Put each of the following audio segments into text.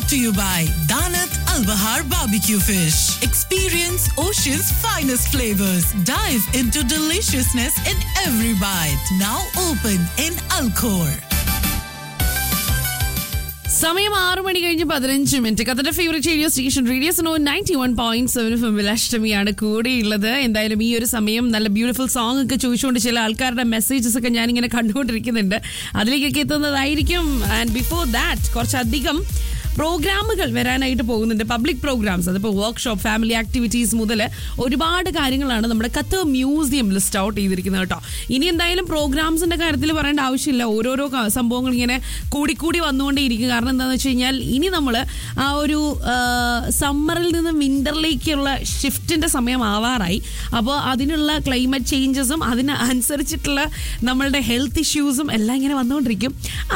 to you by Danat Al Bahar Barbecue Fish. Experience Ocean's finest flavors. Dive into deliciousness in every bite. Now open in Alcor. സമയം ആറു മണി കഴിഞ്ഞ് പതിനഞ്ച് minute കഥന്റെ favourite radio station radio Suno ninety one point seven ഫിമിൽ അഷ്ടമിയാണ് കൂടെയുള്ളത് എന്തായാലും ഈ ഒരു സമയം നല്ല ബ്യൂട്ടിഫുൾ സോങ് ഒക്കെ ചോദിച്ചുകൊണ്ട് ചില ആൾക്കാരുടെ മെസ്സേജസ് ഒക്കെ ഞാനിങ്ങനെ കണ്ടുകൊണ്ടിരിക്കുന്നുണ്ട് അതിലേക്കൊക്കെ എത്തുന്നതായിരിക്കും ആൻഡ് ബിഫോർ ദാറ്റ് കുറച്ചധികം പ്രോഗ്രാമുകൾ വരാനായിട്ട് പോകുന്നുണ്ട് പബ്ലിക് പ്രോഗ്രാംസ് അതിപ്പോൾ വർക്ക്ഷോപ്പ് ഫാമിലി ആക്ടിവിറ്റീസ് മുതൽ ഒരുപാട് കാര്യങ്ങളാണ് നമ്മുടെ കത്ത് മ്യൂസിയം ലിസ്റ്റ് ഔട്ട് ചെയ്തിരിക്കുന്നത് കേട്ടോ ഇനി എന്തായാലും പ്രോഗ്രാംസിന്റെ കാര്യത്തിൽ പറയേണ്ട ആവശ്യമില്ല ഓരോരോ ക- സംഭവങ്ങൾ ഇങ്ങനെ കൂടിക്കൂടി വന്നുകൊണ്ടേയിരിക്കും കാരണം എന്താണെന്ന് വെച്ച് കഴിഞ്ഞാൽ ഇനി നമ്മൾ ആ ഒരു സമ്മറിൽ നിന്ന് വിന്ററിലേക്കുള്ള ഷിഫ്റ്റിന്റെ സമയം ആവാറായി അപ്പോൾ അതിനുള്ള ക്ലൈമറ്റ് ചേഞ്ചസും അതിന് അനുസരിച്ചിട്ടുള്ള നമ്മളുടെ ഹെൽത്ത് ഇഷ്യൂസും എല്ലാം ഇങ്ങനെ വന്നുകൊണ്ടിരിക്കും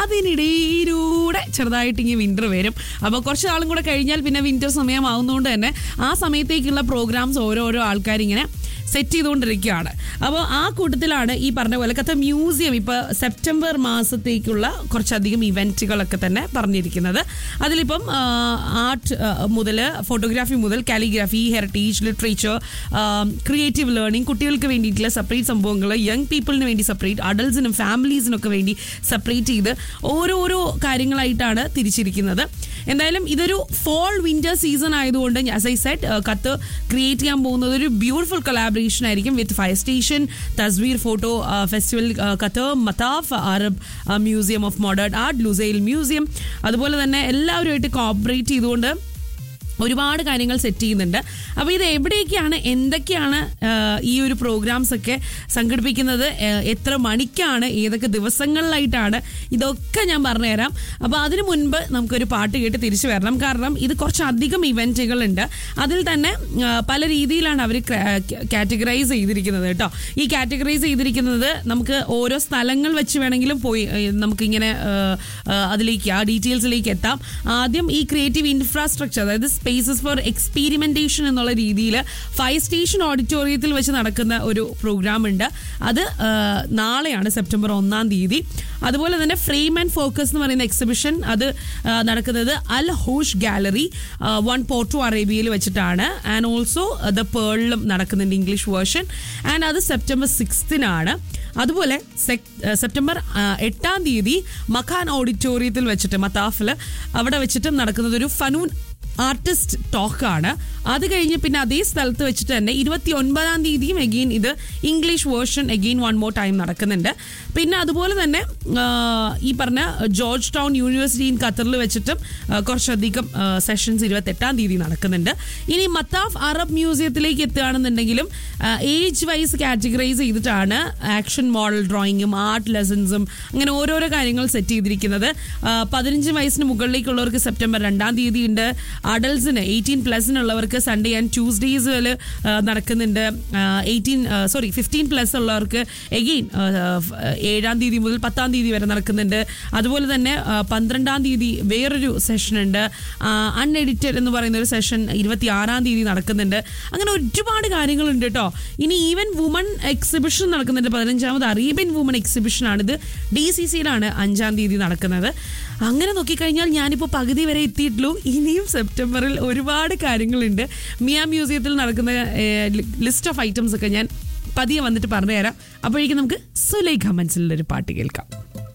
അതിനിടയിലൂടെ ചെറുതായിട്ട് ഇങ്ങനെ വിന്റർ വരും അപ്പോൾ കുറച്ച് നാളും കൂടെ കഴിഞ്ഞാൽ പിന്നെ വിന്റർ സമയമാവുന്നതുകൊണ്ട് തന്നെ ആ സമയത്തേക്കുള്ള പ്രോഗ്രാംസ് ഓരോരോ ആൾക്കാരിങ്ങനെ സെറ്റ് ചെയ്തുകൊണ്ടിരിക്കുകയാണ് അപ്പോൾ ആ കൂട്ടത്തിലാണ് ഈ പറഞ്ഞ പോലെ കഥ മ്യൂസിയം ഇപ്പോൾ സെപ്റ്റംബർ മാസത്തേക്കുള്ള കുറച്ചധികം ഇവൻറ്റുകളൊക്കെ തന്നെ പറഞ്ഞിരിക്കുന്നത് അതിലിപ്പം ആർട്ട് മുതൽ ഫോട്ടോഗ്രാഫി മുതൽ calligraphy heritage literature creative learning കുട്ടികൾക്ക് വേണ്ടിയിട്ടുള്ള സെപ്പറേറ്റ് സംഭവങ്ങൾ യങ് പീപ്പിളിന് വേണ്ടി സെപ്പറേറ്റ് അഡൽസിനും ഫാമിലീസിനൊക്കെ വേണ്ടി സെപ്പറേറ്റ് ചെയ്ത് ഓരോരോ കാര്യങ്ങളായിട്ടാണ് തിരിച്ചിരിക്കുന്നത് എന്തായാലും ഇതൊരു ഫോൾ വിന്റർ സീസൺ ആയതുകൊണ്ട് as I said Qatar create ചെയ്യാൻ പോകുന്നത് ഒരു ബ്യൂട്ടിഫുൾ കൊളാബറേഷൻ ആയിരിക്കും with fire station Tasveer photo festival Qatar Mathaf Arab museum of modern art Lusail museum അതുപോലെ തന്നെ എല്ലാവരുമായിട്ട് കോപ്പറേറ്റ് ചെയ്തുകൊണ്ട് ഒരുപാട് കാര്യങ്ങൾ സെറ്റ് ചെയ്യുന്നുണ്ട് അപ്പോൾ ഇത് എവിടെയൊക്കെയാണ് എന്തൊക്കെയാണ് ആ, ഈ ഒരു പ്രോഗ്രാംസ് ഒക്കെ സംഘടിപ്പിക്കുന്നത് ആ, എത്ര മണിക്കാണ് ഏതൊക്കെ ദിവസങ്ങളിലായിട്ടാണ് ഇതൊക്കെ ഞാൻ പറഞ്ഞുതരാം അപ്പോൾ അതിനു മുൻപ് നമുക്കൊരു പാട്ട് കേട്ട് തിരിച്ചു വരണം കാരണം ഇത് കുറച്ചധികം ഇവൻറ്റുകൾ ഉണ്ട് അതിൽ തന്നെ ആ, പല രീതിയിലാണ് അവർ കാറ്റഗറൈസ് ചെയ്തിരിക്കുന്നത് കേട്ടോ ഈ കാറ്റഗറൈസ് ചെയ്തിരിക്കുന്നത് നമുക്ക് ഓരോ സ്ഥലങ്ങൾ വെച്ച് വേണമെങ്കിലും പോയി ഏ, നമുക്കിങ്ങനെ ആ, ആ, അതിലേക്ക് ആ ഡീറ്റെയിൽസിലേക്ക് എത്താം ആദ്യം ഈ ക്രിയേറ്റീവ് ഇൻഫ്രാസ്ട്രക്ചർ അതായത് സ്പേസസ് ഫോർ എക്സ്പീരിമെന്റേഷൻ എന്നുള്ള രീതിയിൽ ഫയർ സ്റ്റേഷൻ ഓഡിറ്റോറിയത്തിൽ വെച്ച് നടക്കുന്ന ഒരു പ്രോഗ്രാം ഉണ്ട് അത് ആ, നാളെയാണ് സെപ്റ്റംബർ ഒന്നാം തീയതി അതുപോലെ തന്നെ ഫ്രെയിം ആൻഡ് ഫോക്കസ് എന്ന് പറയുന്ന എക്സിബിഷൻ അത് ആ, നടക്കുന്നത് Al Hosh gallery one Porto അറേബ്യയിൽ വെച്ചിട്ടാണ് ആൻഡ് ഓൾസോ ദ പേളിലും നടക്കുന്നുണ്ട് ഇംഗ്ലീഷ് വേർഷൻ ആൻഡ് അത് സെപ്റ്റംബർ സിക്സ്തിനാണ് അതുപോലെ സെക്- ആ, സെപ്റ്റംബർ ആ, എട്ടാം തീയതി മഖാൻ ഓഡിറ്റോറിയത്തിൽ വെച്ചിട്ട് മത്താഫിൽ അവിടെ വെച്ചിട്ടും നടക്കുന്നത് ഒരു ഫനൂൻ ആർട്ടിസ്റ്റ് ടോക്കാണ് അത് കഴിഞ്ഞ് പിന്നെ അതേ സ്ഥലത്ത് വെച്ചിട്ട് തന്നെ ഇരുപത്തി ഒൻപതാം തീയതിയും എഗെയിൻ ഇത് English version again one more time നടക്കുന്നുണ്ട് പിന്നെ അതുപോലെ തന്നെ ആ, ഈ പറഞ്ഞ ജോർജ് ടൗൺ യൂണിവേഴ്സിറ്റി ഇൻ ഖത്തറിൽ വെച്ചിട്ടും ആ, കുറച്ചധികം സെഷൻസ് ഇരുപത്തെട്ടാം തീയതി നടക്കുന്നുണ്ട് ഇനി മത്താഫ് അറബ് മ്യൂസിയത്തിലേക്ക് എത്തുകയാണെന്നുണ്ടെങ്കിലും ഏജ് വൈസ് കാറ്റഗറൈസ് ചെയ്തിട്ടാണ് ആക്ഷൻ മോഡൽ ഡ്രോയിങ്ങും ആർട്ട് ലെസൺസും അങ്ങനെ ഓരോരോ കാര്യങ്ങൾ സെറ്റ് ചെയ്തിരിക്കുന്നത് ആ, പതിനഞ്ച് വയസ്സിന് മുകളിലേക്കുള്ളവർക്ക് സെപ്റ്റംബർ രണ്ടാം തീയതി ഉണ്ട് അഡൽസിന് എയ്റ്റീൻ പ്ലസിനുള്ളവർക്ക് സൺഡേ ആൻഡ് ട്യൂസ്ഡേസിൽ നടക്കുന്നുണ്ട് എയ്റ്റീൻ സോറി ഫിഫ്റ്റീൻ പ്ലസ് ഉള്ളവർക്ക് എഗെയിൻ ഏഴാം തീയതി മുതൽ പത്താം തീയതി വരെ നടക്കുന്നുണ്ട് അതുപോലെ തന്നെ ആ, പന്ത്രണ്ടാം തീയതി വേറൊരു സെഷൻ ഉണ്ട് അൺഎഡിറ്റഡ് എന്ന് പറയുന്ന ഒരു സെഷൻ ഇരുപത്തി ആറാം തീയതി നടക്കുന്നുണ്ട് അങ്ങനെ ഒരുപാട് കാര്യങ്ങളുണ്ട് കേട്ടോ ഇനി ഈവൻ വുമൺ എക്സിബിഷൻ നടക്കുന്നുണ്ട് പതിനഞ്ചാമത് അറേബ്യൻ വുമൺ എക്സിബിഷൻ ആണിത് ഡി സി സിയിലാണ് അഞ്ചാം തീയതി നടക്കുന്നത് അങ്ങനെ നോക്കിക്കഴിഞ്ഞാൽ ഞാനിപ്പോൾ പകുതി വരെ എത്തിയിട്ടുള്ളൂ ഇനിയും സെപ്റ്റംബറിൽ ഒരുപാട് കാര്യങ്ങളുണ്ട് മിയ മ്യൂസിയത്തിൽ നടക്കുന്ന ലിസ്റ്റ് ഓഫ് ഐറ്റംസ് ഒക്കെ ഞാൻ പതിയെ വന്നിട്ട് പറഞ്ഞുതരാം അപ്പോഴേക്കും നമുക്ക് സുലൈഖ മനസ്സിലുള്ള ഒരു പാട്ട് കേൾക്കാം